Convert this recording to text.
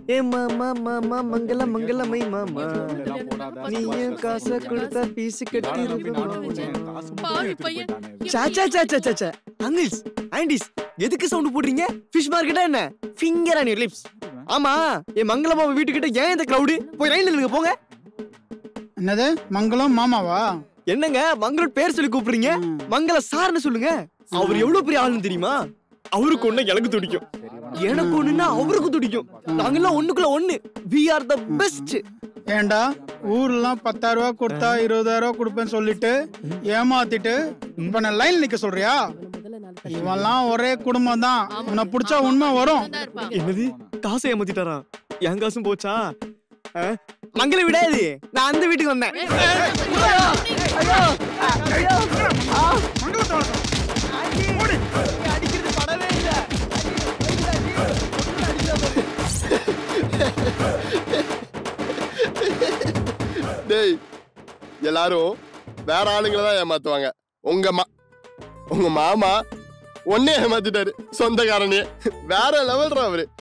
ஏ மாமா மாமா மங்கள மங்களமை மாமா நீயும் காசை கொடுத்தா பீஸ் கட்டி பாவி பையன். சாச்சா சாச்சா சாச்சா அங்கிள்ஸ் ஆண்டிஸ் எதுக்கு சவுண்ட் போடுறீங்க ஃபிஷ் மார்க்கெட்டா என்ன ஃபிங்கர் ஆன் யூர் லிப்ஸ் ஆமா என் மங்களமா வீட்டுக்கிட்ட ஏன் இந்த கிரவுடு போய் லைன்ல நில்லுங்க போங்க என்னது மங்களம் மாமாவா என்னங்க மங்களம் பேர் சொல்லி கூப்பிடுறீங்க மங்கள சார்னு சொல்லுங்க அவர் எவ்வளவு பெரிய ஆளுன்னு தெரியுமா அவருக்கு ஒண்ணு எனக்கு துடிக்கும் எனக்கு ஒண்ணுன்னா அவருக்கு துடிக்கும் நாங்கெல்லாம் ஒண்ணுக்குள்ள ஒண்ணு வி ஆர் த பெஸ்ட் ஏண்டா ஊர்லாம் பத்தாயிரம் ரூபாய் கொடுத்தா இருபதாயிரம் ரூபாய் கொடுப்பேன்னு சொல்லிட்டு ஏமாத்திட்டு இப்ப நான் லைன் நிக்க சொல்றியா இவன்லாம் ஒரே குடும்பம் தான் உன்னை பிடிச்சா உண்மை வரும் தான் இருப்பான். என்னது காசை ஏமாத்திட்டாரா என் காசும் போச்சா அஹ், மங்கள விடாது நான் அந்த வீட்டுக்கு வந்தேன் ஐயோ, ஐயோ, ஆ. அடிக்கிறது படவே இல்ல. டேய் எல்லாரும் வேற ஆளுங்களை தான் ஏமாத்துவாங்க உங்க மா உங்க மாமா ஒன்னே ஏமாத்திட்டாரு சொந்தக்காரனே வேற லெவல்ரா அவரு